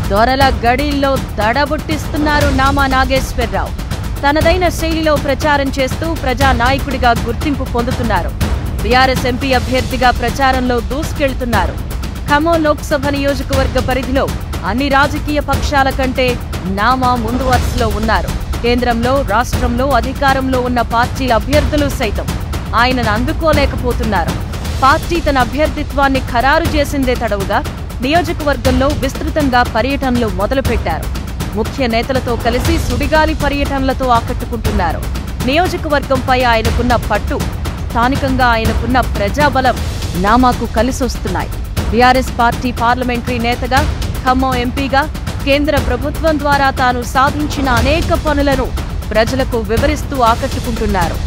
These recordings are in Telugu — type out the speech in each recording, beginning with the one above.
దొరల గడిల్లో దడబుట్టిస్తున్నారు నామా నాగేశ్వరరావు తనదైన శైలిలో ప్రచారం చేస్తూ ప్రజా నాయకుడిగా గుర్తింపు పొందుతున్నారు బీఆర్ఎస్ ఎంపీ అభ్యర్థిగా ప్రచారంలో దూసుకెళ్తున్నారు ఖమ్మం లోక్సభ నియోజకవర్గ పరిధిలో అన్ని రాజకీయ పక్షాల కంటే నామా ముందు వరుసలో ఉన్నారు కేంద్రంలో రాష్ట్రంలో అధికారంలో ఉన్న పార్టీల అభ్యర్థులు సైతం ఆయనను అందుకోలేకపోతున్నారు పార్టీ తన అభ్యర్థిత్వాన్ని ఖరారు చేసిందే తడవుగా నియోజకవర్గంలో విస్తృతంగా పర్యటనలు మొదలుపెట్టారు ముఖ్య నేతలతో కలిసి సుడిగాలి పర్యటనలతో ఆకట్టుకుంటున్నారు నియోజకవర్గంపై ఆయనకున్న పట్టు స్థానికంగా ఆయనకున్న ప్రజాబలం నామాకు కలిసొస్తున్నాయి బీఆర్ఎస్ పార్టీ పార్లమెంటరీ నేతగా ఖమ్మం ఎంపీగా కేంద్ర ప్రభుత్వం ద్వారా తాను సాధించిన అనేక పనులను ప్రజలకు వివరిస్తూ ఆకట్టుకుంటున్నారు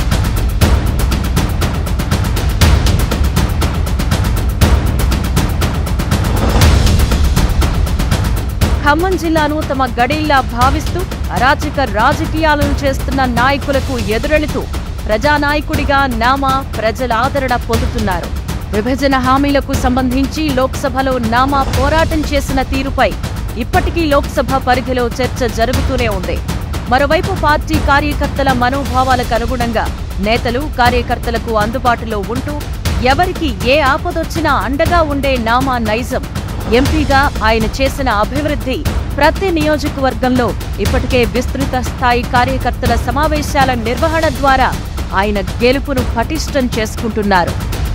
ఖమ్మం జిల్లాను తమ గడిల్లా భావిస్తూ అరాచక రాజకీయాలను చేస్తున్న నాయకులకు ఎదురెళుతూ ప్రజానాయకుడిగా నామా ప్రజల ఆదరణ పొందుతున్నారు విభజన హామీలకు సంబంధించి లోక్సభలో నామా పోరాటం చేసిన తీరుపై ఇప్పటికీ లోక్సభ పరిధిలో చర్చ జరుగుతూనే ఉంది మరోవైపు పార్టీ కార్యకర్తల మనోభావాలకు అనుగుణంగా నేతలు కార్యకర్తలకు అందుబాటులో ఉంటూ ఎవరికి ఏ ఆపదొచ్చినా అండగా ఉండే నామా నైజం ఎంపీగా ఆయన చేసిన అభివృద్ధి ప్రతి నియోజకవర్గంలో ఇప్పటికే విస్తృత స్థాయి కార్యకర్తల సమావేశాల నిర్వహణ ద్వారా ఆయన గెలుపును పటిష్టం చేసుకుంటున్నారు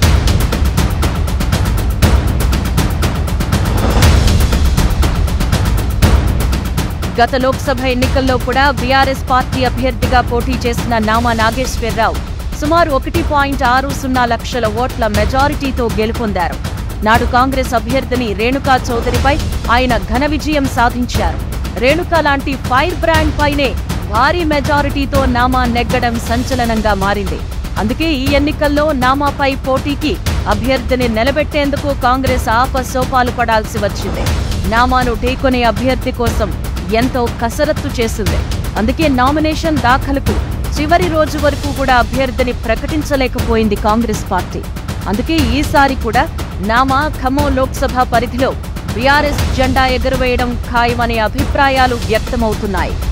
గత లోక్సభ ఎన్నికల్లో కూడా బీఆర్ఎస్ పార్టీ అభ్యర్థిగా పోటీ చేసిన నామా నాగేశ్వరరావు సుమారు ఒకటి పాయింట్ ఆరు సున్నా లక్షల ఓట్ల మెజారిటీతో గెలుపొందారు నాడు కాంగ్రెస్ అభ్యర్థిని రేణుకా చౌదరిపై ఆయన ఘన విజయం సాధించారు రేణుకా లాంటి ఫైర్ బ్రాండ్ పైనే భారీ మెజారిటీతో నామా నెగ్గడం సంచలనంగా మారింది అందుకే ఈ ఎన్నికల్లో నామాపై పోటీకి అభ్యర్థిని నిలబెట్టేందుకు కాంగ్రెస్ ఆపసోపాలు పడాల్సి వచ్చింది నామాను ఢీకొనే అభ్యర్థి కోసం ఎంతో కసరత్తు చేసింది అందుకే నామినేషన్ దాఖలకు చివరి రోజు వరకు కూడా అభ్యర్థిని ప్రకటించలేకపోయింది కాంగ్రెస్ పార్టీ అందుకే ఈసారి కూడా నామా ఖమ్మం లోక్సభ పరిధిలో బీఆర్ఎస్ జెండా ఎగురవేయడం ఖాయమనే అభిప్రాయాలు వ్యక్తమవుతున్నాయి